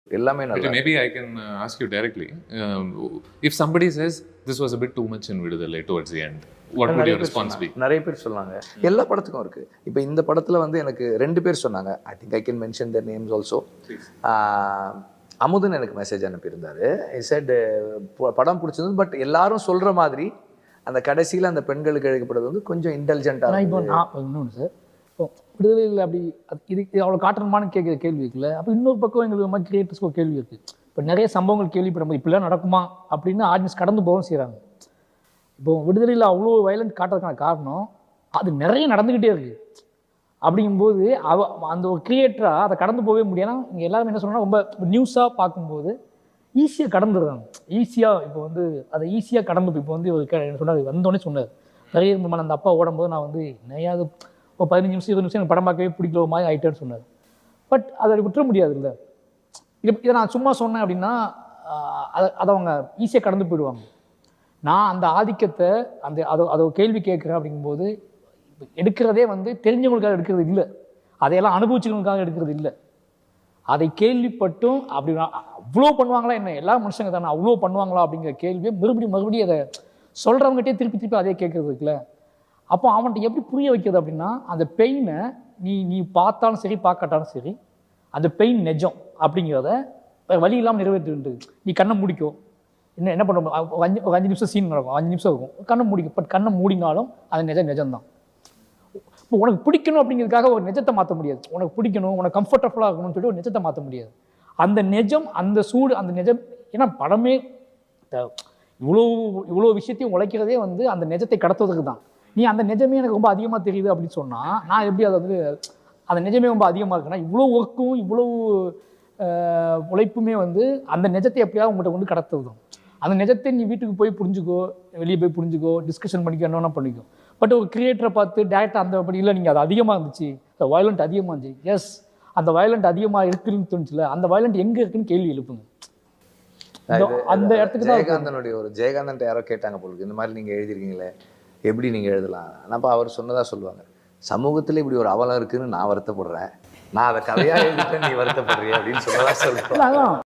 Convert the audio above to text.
எல்லாமே நல்லா maybe I can uh, ask you directly. Um, if somebody says this was a bit too much in Vidudalai towards the end, what would நிறைய your பேர் response be? சொன்னாங்க. நிறைய பேர் சொன்னாங்க எல்லா படத்துக்கும் இருக்கு இப்போ இந்த படத்துல வந்து எனக்கு ரெண்டு பேர் சொன்னாங்க I think I can mention their names also Amudhan எனக்கு மெசேஜ் அனுப்பியிருந்தாரு ஐ செட் படம் பிடிச்சிருந்தது பட் எல்லாரும் சொல்ற மாதிரி அந்த கடைசியில அந்த பெண்களுக்கு எழுதப்படுறது வந்து கொஞ்சம் ஆனால் இன்டெலிஜென்ட்டாக இப்போ நான் இன்னொன்று சார் இப்போ விடுதலையில் அப்படி அது இது இது அவ்வளோ காட்டணுமான்னு கேட்குற கேள்வி இருக்குல்ல அப்போ இன்னொரு பக்கம் எங்களுக்கு மாதிரி கிரியேட்டர்ஸ்க்கு ஒரு கேள்வி இருக்குது இப்போ நிறைய சம்பவங்கள் கேள்விப்படும் இப்படிலாம் நடக்குமா அப்படின்னு ஆடியன்ஸ் கடந்து போகவும் செய்கிறாங்க இப்போ விடுதலையில் அவ்வளோ வயலண்ட் காட்டுறதுக்கான காரணம் அது நிறைய நடந்துக்கிட்டே இருக்குது அப்படிங்கும்போது அவ அந்த ஒரு கிரியேட்டராக அதை கடந்து போகவே முடியாது இங்கே எல்லாரும் என்ன சொல்றாங்கன்னா ரொம்ப நியூஸாக பார்க்கும்போது ஈஸியாக கடந்துடுறாங்க ஈஸியாக இப்போ வந்து அதை ஈஸியாக கடந்து போய் இப்போ வந்து ஒரு க- என்ன சொன்னார் வந்தோடனே சொன்னார் நிறைய மன அந்த அப்பா ஓடும்போது நான் வந்து நிறையாது ஒரு பதினஞ்சு நிமிஷம் இருபது நிமிஷம் எனக்கு படம் பார்க்கவே பிடிக்கல ஒரு மாதிரி ஆயிட்டேன்னு சொன்னார் பட் அதை விட்டுற முடியாது இல்லை இதை இதை நான் சும்மா சொன்னேன் அப்படின்னா ஆஹ், அதை அதை அவங்க ஈஸியாக கடந்து போயிடுவாங்க நான் அந்த ஆதிக்கத்தை அந்த அதை அதை ஒரு கேள்வி கேட்குறேன் அப்படிங்கும்போது எடுக்கிறதே வந்து தெரிஞ்சவங்களுக்காக எடுக்கிறது இல்லை அதையெல்லாம் அனுபவிச்சவங்களுக்காக எடுக்கிறது இல்லை அதை கேள்விப்பட்டும் அப்படி நான் அவ்வளோ பண்ணுவாங்களா என்ன எல்லா மனுஷங்க தானே அவ்வளோ பண்ணுவாங்களா அப்படிங்கிற கேள்வியை மறுபடியும் மறுபடியும் அதை சொல்கிறவங்ககிட்டே திருப்பி திருப்பி அதே கேட்கறது இருக்குல்ல அப்போ அவன்கிட்ட எப்படி புரிய வைக்கிறது அப்படின்னா அந்த பெயினை நீ நீ பார்த்தாலும் சரி பார்க்காட்டாலும் சரி அந்த பெயின் நெஜம் அப்படிங்கிறத வேற வழி இல்லாமல் நிறைவேற்றிட்டு நீ கண்ணை முடிக்கும் என்ன என்ன பண்ண முடியும்? ஒரு அஞ்சு ஒரு அஞ்சு நிமிஷம் சீன் நடக்கும் அஞ்சு நிமிஷம் இருக்கும் கண்ணை முடிக்கும் பட் கண்ணை மூடினாலும் அது நிஜம் நிஜம்தான் இப்போ உனக்கு பிடிக்கணும் அப்படிங்கிறதுக்காக ஒரு நிஜத்தை மாற்ற முடியாது உனக்கு பிடிக்கணும் உனக்கு கம்ஃபர்டபுளாக இருக்கணும்னு சொல்லிட்டு ஒரு நிஜத்தை மாற்ற முடியாது அந்த நிஜம் அந்த சூடு அந்த நிஜம் ஏன்னா படமே த- இவ்வளோ இவ்வளோ விஷயத்தையும் உழைக்கிறதே வந்து அந்த நிஜத்தை கடத்துவதற்கு தான் நீ அந்த நிஜமே எனக்கு ரொம்ப அதிகமாக தெரியுது அப்படின்னு சொன்னால் நான் எப்படி அதை வந்து அந்த நிஜமே ரொம்ப அதிகமாக இருக்குன்னா இவ்வளோ ஒர்க்கும் இவ்வளோ அஹ், உழைப்புமே வந்து அந்த நிஜத்தை எப்படியாவது உங்கள்கிட்ட கொண்டு கடத்துவது தான் அந்த நிஜத்தை நீ வீட்டுக்கு போய் புரிஞ்சுக்கோ வெளியே போய் புரிஞ்சுக்கோ டிஸ்கஷன் பண்ணிக்கோ என்ன வேணா பண்ணிக்கோ பட் ஒரு கிரியேட்டரை பார்த்து டேரக்டாக அந்த படி இல்லை நீங்கள் அது அதிகமாக இருந்துச்சு வயலண்ட் அதிகமாக இருந்துச்சு எஸ் அந்த வயலண்ட் அதிகமாக இருக்குன்னு தோணுச்சுல அந்த வயலண்ட் எங்கே இருக்குன்னு கேள்வி எழுப்புங்க இந்த- அந்த இடத்துக்கு தான் ஜெயகாந்தனுடைய ஒரு ஜெயகாந்தன் யாரோ கேட்டாங்க போலுக்கு இந்த மாதிரி நீங்க எழுதிருக்கீங்களே எப்படி நீங்க எழுதலாம் ஆனாப்பா அவர் சொன்னதா சொல்லுவாங்க சமூகத்துல இப்படி ஒரு அவலம் இருக்குன்னு நான் வருத்தப்படுறேன் நான் அதை கதையா எழுதிட்டேன் நீ வருத்தப்படுறிய அப்படின்னு சொன்னதா சொல்லுவாங்க அதான்